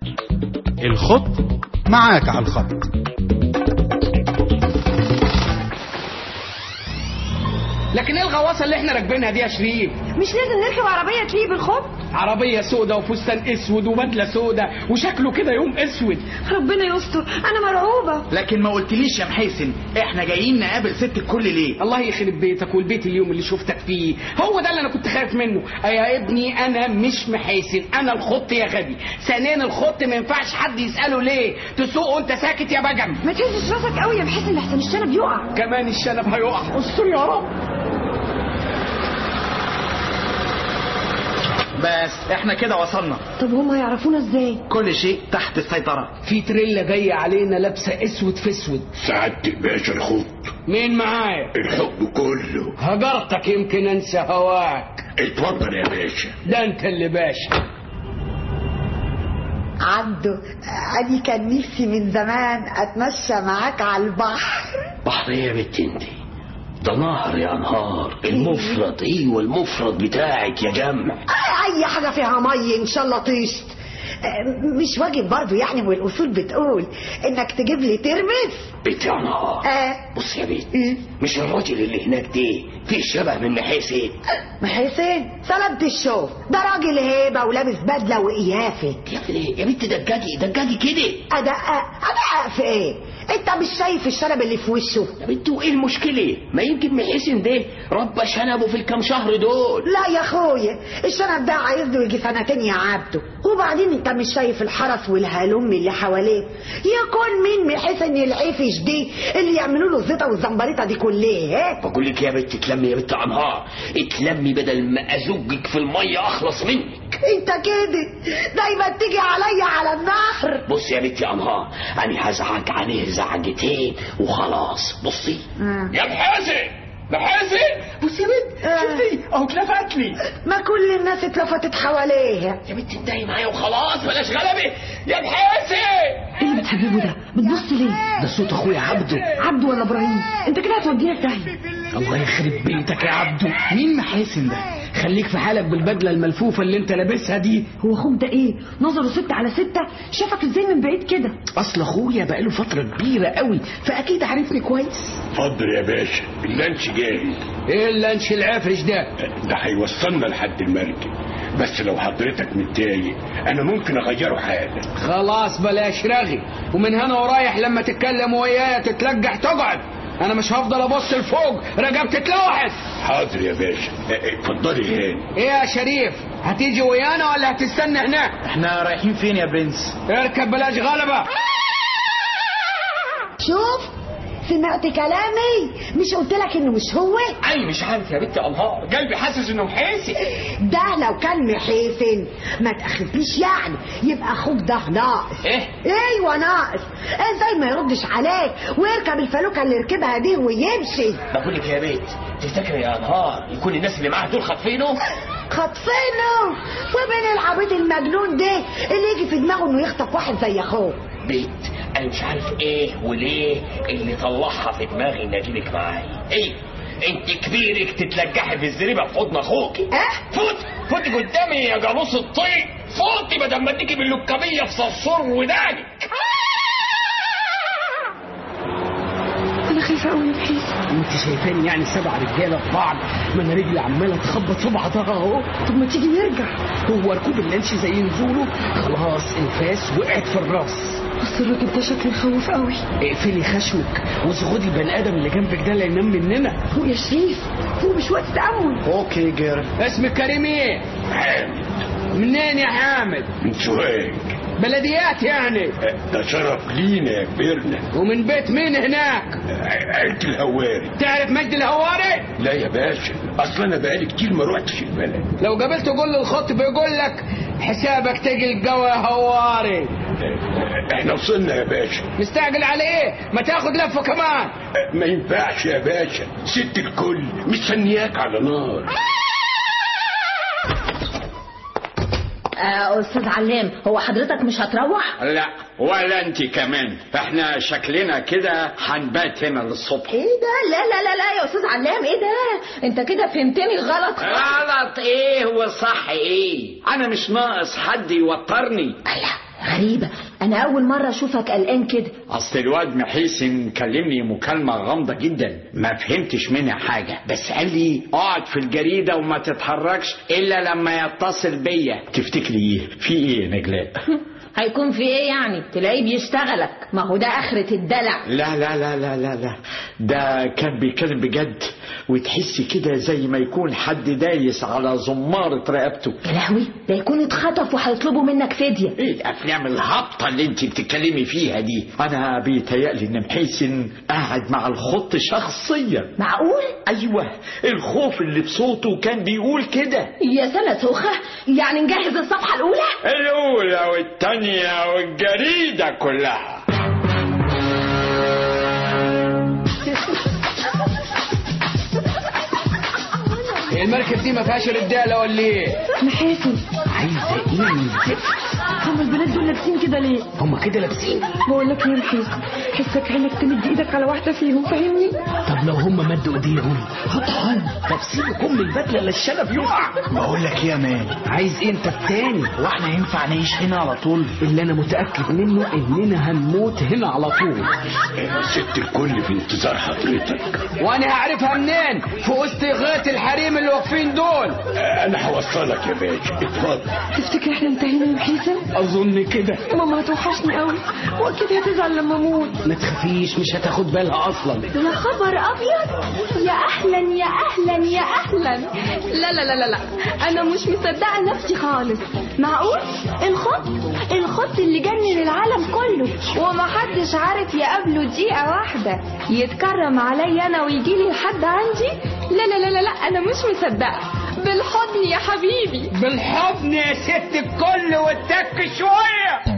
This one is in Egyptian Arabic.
الخط معاك على الخط لكن ايه الغواصه اللي احنا راكبينها دي يا شريف مش لازم نركب عربية تليق بالخط عربيه سودة وفستان اسود وبدله سودة وشكله كده يوم اسود ربنا يستر انا مرعوبة لكن ما قلتليش يا محاسن احنا جايين نقابل ست الكل ليه الله يخرب بيتك والبيت اليوم اللي شفتك فيه هو ده اللي انا كنت خايف منه يا ابني انا مش محاسن انا الخط يا غبي ثانيا الخط ما ينفعش حد يساله ليه تسوق وانت ساكت يا بجم ما تهزش راسك قوي يا بحيث ان احسن الشنب يقع كمان الشنب هيقع استر يا رب بس احنا كده وصلنا طب هم هيعرفونا ازاي كل شيء تحت السيطرة في تريلا جايه علينا لابسه اسود في اسود سعادتك باشا الخط مين معايا الحب كله هجرتك يمكن انسى هواك اتفضل يا باشا ده انت اللي باشا عبده أنا كان نفسي من زمان أتمشى معاك على البحر بحر ايه يا بنت انت ده نهر يا نهار المفرد ايوه المفرد بتاعك يا جمع أي حاجة فيها مي إن شاء الله طيشت مش واجب برضو يعني والأصول بتقول إنك تجيب لي ترمس بنت يا نهار آه بص يا بنت مش الراجل اللي هناك ده في شبه من حسين ما حسين سلامة الشوف ده راجل هيبة ولابس بدلة وقيافة يا ابني يا بنت دجاجي دجاجي كده أدقق أدقق في إيه أنت مش شايف الشنب اللي في وشه يا بنت وايه المشكلة ما يمكن محسن ده ربى شنبه في الكام شهر دول لا يا اخويا الشنب ده عايز له يجي سنتين يا عبده وبعدين انت مش شايف الحرس والهلم اللي حواليه يكون مين بحيث ان العفش دي اللي يعملوا له الزيطه والزمبريطه دي كلها بقول لك يا بنت اتلمي يا بنت انهار اتلمي بدل ما ازجك في الميه اخلص منك انت كده دايما تيجي عليا على النهر بص يا بنتي انهار انا هزعج عليه زعجتين وخلاص بصي يا محاسن محاسن بص يا بنت شفتي اهو اتلفت لي ما كل الناس اتلفتت حواليها يا بنتي انتهي معايا وخلاص بلاش غلبه يا محاسن ايه اللي بتحببه ده بتبص ليه ده صوت اخويا عبده عبده ولا ابراهيم انت كده هتودينا في داهيه الله يخرب بيتك يا عبده مين محاسن ده خليك في حالك بالبدله الملفوفه اللي انت لابسها دي هو اخوك ده ايه نظره ستة على ستة شافك ازاي من بعيد كده اصل اخويا بقاله فتره كبيره قوي فاكيد عارفني كويس اتفضل يا باشا اللانش جاهز ايه اللانش العفش ده ده هيوصلنا لحد المركب بس لو حضرتك متضايق انا ممكن اغيره حالا خلاص بلاش رغي ومن هنا ورايح لما تتكلم ويايا تتلجح تقعد انا مش هفضل ابص لفوق رقبتي اتلوحت حاضر يا باشا اه، اتفضلي هاني ايه يا شريف هتيجي ويانا ولا هتستنى هناك احنا رايحين فين يا برنس اركب بلاش غلبه شوف سمعت كلامي مش قلت لك انه مش هو اي مش عارف يا بنتي انهار قلبي حاسس انه محاسن ده لو كان محيفن ما تاخذنيش يعني يبقى اخوك ده ناقص ايه ايوه ناقص ازاي ما يردش عليك ويركب الفلوكه اللي ركبها دي ويمشي بقول لك يا بيت تفتكر يا انهار يكون الناس اللي معاه دول خاطفينه خاطفينه وبين العبيط المجنون ده اللي يجي في دماغه انه يخطف واحد زي اخوه بيت انا مش عارف ايه وليه اللي طلعها في دماغي اني اجيبك معايا ايه انت كبيرك تتلجحي في الزريبه في حضن اخوك اه فوت فوت قدامي يا جاموس الطيق فوتي بدل ما تيجي باللكميه في صرصور ودانك انا خايفه قوي يا بحيث انت شايفاني يعني سبع رجاله في بعض ما انا رجلي عماله تخبط في بعضها اهو طب ما تيجي نرجع هو ركوب اللانش زي نزوله خلاص انفاس وقعت في الراس بس الراجل ده شكله يخوف قوي اقفلي خشمك وزغدي البني ادم اللي جنبك ده اللي ينام مننا فوق يا شريف فوق مش وقت تأمل اوكي جير اسمك كريم ايه حامد منين يا حامد من سوهاج بلديات يعني ده شرف لينا يا كبرنا ومن بيت مين هناك عيلة الهواري تعرف مجد الهواري لا يا باشا اصل انا بقالي كتير ما روحتش البلد لو قابلته قول الخط بيقول لك حسابك تجي الجو يا هواري احنا وصلنا يا باشا مستعجل على ايه ما تاخد لفه كمان ما ينفعش يا باشا ست الكل مستنياك على نار آه استاذ علام هو حضرتك مش هتروح لا ولا انت كمان احنا شكلنا كده هنبات هنا للصبح ايه ده لا لا لا لا يا استاذ علام ايه ده انت كده فهمتني غلط غلط ايه وصح ايه انا مش ناقص حد يوترني لا غريبة أنا أول مرة أشوفك قلقان كده اصل الواد محيسن كلمني مكالمة غامضة جدا ما فهمتش منها حاجة بس قال لي اقعد في الجريدة وما تتحركش الا لما يتصل بيا تفتكري ايه في ايه يا نجلاء هيكون في إيه يعني تلاقيه بيشتغلك ما هو ده آخرة الدلع لا لا لا لا لا لا ده كان بيتكلم بجد وتحسي كده زي ما يكون حد دايس على زمارة رقبته يا لهوي ده يكون اتخطف وهيطلبوا منك فدية ايه الافلام الهابطه اللي انت بتتكلمي فيها دي انا بيتهيألي ان محيسن قاعد مع الخط شخصيا معقول ايوه الخوف اللي بصوته كان بيقول كده يا سنة سوخة يعني نجهز الصفحة الأولى الاولى والتانية والجريدة كلها هي المركب دي ما فيهاش رجاله ولا ايه محاسن عايزه ايه من الزفت هم البنات دول لابسين كده ليه هم كده لابسين بقول لك ايه يا محاسن حسك عينك تمد ايدك على واحده فيهم فاهمني طب لو هم مدوا ايديهم هطحن طب سيبك ام البدله اللي الشنب يقع بقول لك ايه يا مان عايز إيه انت التاني واحنا ينفع نعيش هنا على طول اللي انا متاكد منه اننا هنموت هنا على طول ست الكل في انتظار حضرتك وانا هعرفها منين في وسط غايه الحريم اللي واقفين دول انا هوصلك يا باشا اتفضل تفتكر احنا انتهينا يا محاسن اظن كده ماما هتوحشني قوي واكيد هتزعل لما اموت ما تخافيش مش هتاخد بالها اصلا يا خبر أبيض يا أهلا يا أهلا يا أهلا لا لا لا لا لا أنا مش مصدقة نفسي خالص معقول الخط الخط اللي جنن العالم كله ومحدش عارف يقابله دقيقة واحدة يتكرم عليا أنا ويجيلي لحد عندي لا لا لا لا لا أنا مش مصدقة بالحضن يا حبيبي بالحضن يا ست الكل والتك شويه